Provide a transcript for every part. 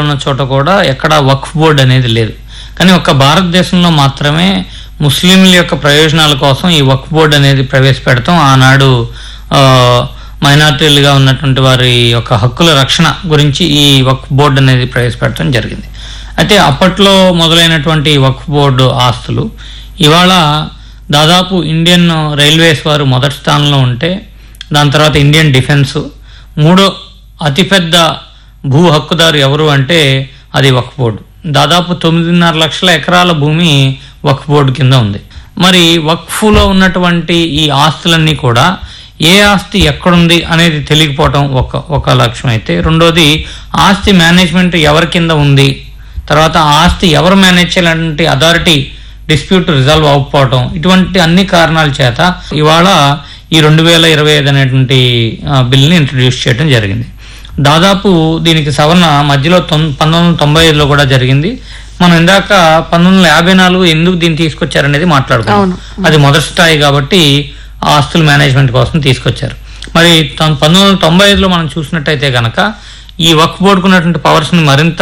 ఉన్న చోట కూడా ఎక్కడ వక్ఫ్ బోర్డు అనేది లేదు కానీ ఒక్క భారతదేశంలో మాత్రమే ముస్లింల యొక్క ప్రయోజనాల కోసం ఈ వక్ఫ్ బోర్డు అనేది ప్రవేశపెడతాం ఆనాడు ఆ, మైనార్టీలుగా ఉన్నటువంటి వారి యొక్క హక్కుల రక్షణ గురించి ఈ వక్ఫ్ బోర్డు అనేది ప్రవేశపెట్టడం జరిగింది అయితే అప్పట్లో మొదలైనటువంటి ఈ వక్ఫ్ బోర్డు ఆస్తులు ఇవాళ దాదాపు ఇండియన్ రైల్వేస్ వారు మొదటి స్థానంలో ఉంటే దాని తర్వాత ఇండియన్ డిఫెన్స్ మూడో అతిపెద్ద భూ హక్కుదారు ఎవరు అంటే అది వక్ఫ్ బోర్డు దాదాపు తొమ్మిదిన్నర లక్షల ఎకరాల భూమి వక్ఫ్ బోర్డు కింద ఉంది మరి వక్ఫ్లో ఉన్నటువంటి ఈ ఆస్తులన్నీ కూడా ఏ ఆస్తి ఎక్కడుంది అనేది తెలియకపోవటం ఒక ఒక లక్ష్యం అయితే రెండోది ఆస్తి మేనేజ్మెంట్ ఎవరి కింద ఉంది తర్వాత ఆ ఆస్తి ఎవరు మేనేజ్ చేయాలంటే అథారిటీ డిస్ప్యూట్ రిజాల్వ్ అవ్వకపోవటం ఇటువంటి అన్ని కారణాల చేత ఇవాళ ఈ రెండు వేల ఇరవై ఐదు అనేటువంటి ఆ, బిల్ని ఇంట్రడ్యూస్ చేయడం జరిగింది దాదాపు దీనికి సవరణ మధ్యలో తొం పంతొమ్మిది వందల తొంభై ఐదులో కూడా జరిగింది మనం ఇందాక పంతొమ్మిది వందల యాభై నాలుగు ఎందుకు దీన్ని తీసుకొచ్చారనేది మాట్లాడుకున్నాం అవును. అది మొదటి స్థాయి కాబట్టి ఆ ఆస్తుల మేనేజ్మెంట్ కోసం తీసుకొచ్చారు మరి తొం- పంతొమ్మిది వందల తొంభై ఐదులో మనం చూసినట్టయితే కనుక ఈ వర్క్ బోర్డుకు ఉన్నటువంటి పవర్స్ని మరింత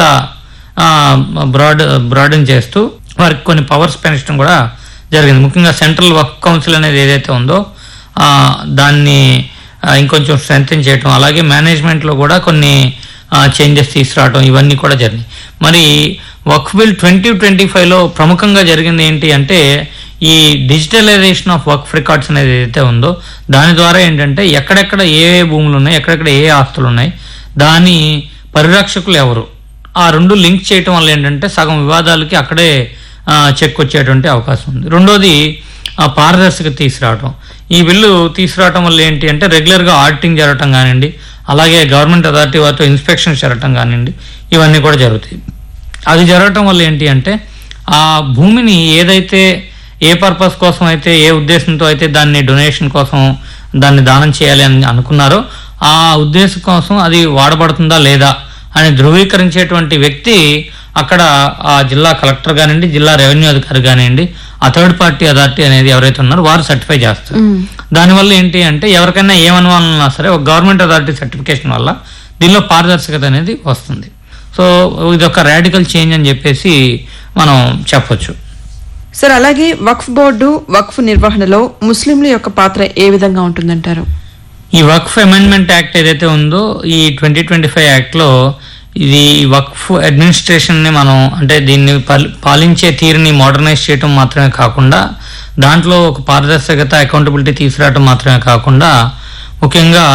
బ్రాడ్ బ్రాడన్ చేస్తూ వారికి కొన్ని పవర్స్ పెంచడం కూడా జరిగింది ముఖ్యంగా సెంట్రల్ వర్క్ కౌన్సిల్ అనేది ఏదైతే ఉందో ఆ, దాన్ని ఆ, ఇంకొంచెం స్ట్రెంగ్ చేయటం అలాగే మేనేజ్మెంట్లో కూడా కొన్ని చేంజెస్ తీసుకురావడం ఇవన్నీ కూడా జరిగినాయి మరి వర్క్ బిల్ ట్వంటీ ట్వంటీ ఫైవ్లో ప్రముఖంగా జరిగింది ఏంటి అంటే ఈ డిజిటలైజేషన్ ఆఫ్ వర్క్ రికార్డ్స్ అనేది ఏదైతే ఉందో దాని ద్వారా ఏంటంటే ఎక్కడెక్కడ ఏ ఏ భూములు ఉన్నాయి ఎక్కడెక్కడ ఏ ఏ ఆస్తులు ఉన్నాయి దాని పరిరక్షకులు ఎవరు ఆ రెండు లింక్ చేయటం వల్ల ఏంటంటే సగం వివాదాలకి అక్కడే ఆ, చెక్ వచ్చేటువంటి అవకాశం ఉంది రెండోది ఆ పారదర్శకత తీసుకురావటం ఈ బిల్లు తీసుకురావటం వల్ల ఏంటి అంటే రెగ్యులర్గా ఆడిటింగ్ జరగటం కానివ్వండి అలాగే గవర్నమెంట్ అథారిటీ వారితో ఇన్స్పెక్షన్ జరగటం కానివ్వండి ఇవన్నీ కూడా జరుగుతాయి అది జరగటం వల్ల ఏంటి అంటే ఆ భూమిని ఏదైతే ఏ పర్పస్ కోసం అయితే ఏ ఉద్దేశంతో అయితే దాన్ని డొనేషన్ కోసం దాన్ని దానం చేయాలి అని అనుకున్నారో ఆ ఉద్దేశం కోసం అది వాడబడుతుందా లేదా అని ధృవీకరించేటువంటి వ్యక్తి అక్కడ ఆ జిల్లా కలెక్టర్ కానివ్వండి జిల్లా రెవెన్యూ అధికారి కానివ్వండి ఆ థర్డ్ పార్టీ అథారిటీ అనేది ఎవరైతే ఉన్నారో వారు సర్టిఫై చేస్తారు దానివల్ల ఏంటి అంటే ఎవరికైనా ఏమనుమాలన్నా సరే ఒక గవర్నమెంట్ అథారిటీ సర్టిఫికేషన్ వల్ల దీనిలో పారదర్శకత అనేది వస్తుంది సో ఇది ఒక రాడికల్ చేంజ్ అని చెప్పేసి మనం చెప్పొచ్చు సార్ అలాగే వక్ఫ్ బోర్డు వక్ఫ్ నిర్వహణలో ముస్లింల యొక్క పాత్ర ఏ విధంగా ఉంటుందంటారు ఈ వక్ఫ్ అమెండ్మెంట్ యాక్ట్ ఏదైతే ఉందో ఈ ట్వంటీ ట్వంటీ ఫైవ్ యాక్ట్లో ఇది వక్ఫ్ అడ్మినిస్ట్రేషన్ని మనం అంటే దీన్ని పాలి- పాలించే తీరుని మోడర్నైజ్ చేయటం మాత్రమే కాకుండా దాంట్లో ఒక పారదర్శకత అకౌంటబిలిటీ తీసుకురావటం మాత్రమే కాకుండా ముఖ్యంగా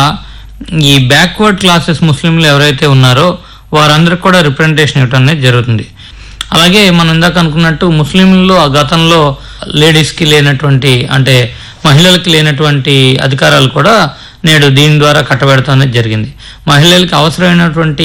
ఈ బ్యాక్వర్డ్ క్లాసెస్ ముస్లింలు ఎవరైతే ఉన్నారో వారందరికి కూడా రిప్రజెంటేషన్ ఇవ్వటం అనేది జరుగుతుంది అలాగే మనం ఇందాక అనుకున్నట్టు ముస్లింల్లో ఆ గతంలో లేడీస్కి లేనటువంటి అంటే మహిళలకి లేనటువంటి అధికారాలు కూడా నేడు దీని ద్వారా కట్టబెడతాం అనేది జరిగింది మహిళలకి అవసరమైనటువంటి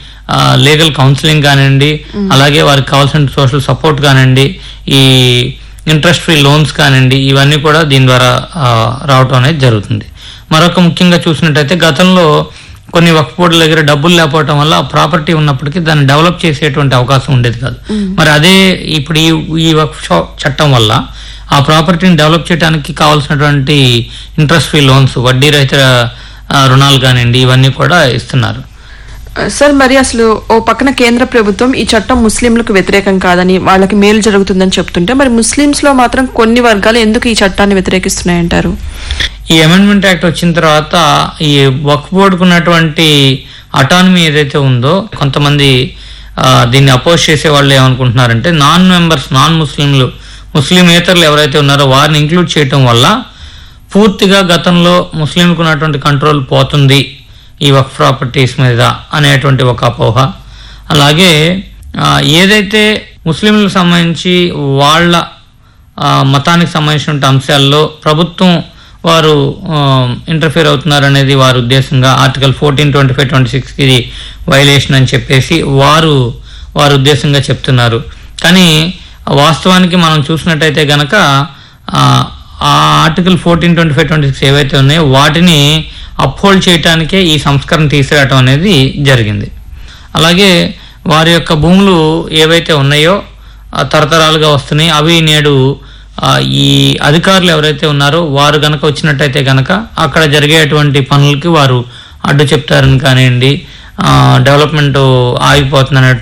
లీగల్ కౌన్సిలింగ్ కానివ్వండి అలాగే వారికి కావాల్సిన సోషల్ సపోర్ట్ కానివ్వండి ఈ ఇంట్రెస్ట్ ఫ్రీ లోన్స్ కానివ్వండి ఇవన్నీ కూడా దీని ద్వారా ఆ, రావటం అనేది జరుగుతుంది మరొక ముఖ్యంగా చూసినట్టయితే గతంలో కొన్ని వక్ఫ్ బోర్డుల దగ్గర డబ్బులు లేకపోవటం వల్ల ప్రాపర్టీ ఉన్నప్పటికీ దాన్ని డెవలప్ చేసేటువంటి అవకాశం ఉండేది కాదు మరి అదే ఇప్పుడు ఈ ఈ వక్ఫ్ చ- చట్టం వల్ల ఆ ప్రాపర్టీని డెవలప్ చేయడానికి కావాల్సినటువంటి ఇంట్రెస్ట్ ఫ్రీ లోన్స్ వడ్డీ రహిత ఆ, రుణాలు కానివ్వండి ఇవన్నీ కూడా ఇస్తున్నారు సార్ మరి అసలు ఓ పక్కన కేంద్ర ప్రభుత్వం ఈ చట్టం ముస్లింలకు వ్యతిరేకం కాదని వాళ్ళకి మేలు జరుగుతుందని చెప్తుంటే మరి ముస్లిమ్స్ లో మాత్రం కొన్ని వర్గాలు ఎందుకు ఈ చట్టాన్ని వ్యతిరేకిస్తున్నాయంటారు ఈ అమెండ్మెంట్ యాక్ట్ వచ్చిన తర్వాత ఈ వక్ఫ్ బోర్డుకు ఉన్నటువంటి అటానమీ ఏదైతే ఉందో కొంతమంది ఆ, దీన్ని అపోజ్ చేసే వాళ్ళు ఏమనుకుంటున్నారంటే నాన్ మెంబర్స్ నాన్ ముస్లింలు ముస్లిమేతరులు ఎవరైతే ఉన్నారో వారిని ఇంక్లూడ్ చేయటం వల్ల పూర్తిగా గతంలో ముస్లింలకు ఉన్నటువంటి కంట్రోల్ పోతుంది ఈ వక్ఫ్ ప్రాపర్టీస్ మీద అనేటువంటి ఒక అపోహ అలాగే ఆ, ఏదైతే ముస్లింలకు సంబంధించి వాళ్ళ ఆ, మతానికి సంబంధించిన అంశాల్లో ప్రభుత్వం వారు ఇంటర్ఫియర్ అవుతున్నారు అనేది వారి ఉద్దేశంగా article fourteen twenty five twenty six ఇది వైలేషన్ అని చెప్పేసి వారు వారి ఉద్దేశంగా చెప్తున్నారు కానీ వాస్తవానికి మనం చూసినట్టయితే గనక ఆ, ఆ article fourteen twenty five twenty six ఏవైతే ఉన్నాయో వాటిని అప్హోల్డ్ చేయటానికే ఈ సంస్కరణ తీసుకురావటం అనేది జరిగింది అలాగే వారి యొక్క భూములు ఏవైతే ఉన్నాయో ఆ తరతరాలుగా వస్తున్నాయి అవి నేడు ఆ, ఈ అధికారులు ఎవరైతే ఉన్నారో వారు గనక వచ్చినట్టయితే గనక అక్కడ జరిగేటువంటి పనులకి వారు అడ్డు చెప్తారని కానివ్వండి డెవలప్మెంట్ ఆగిపోతుందనే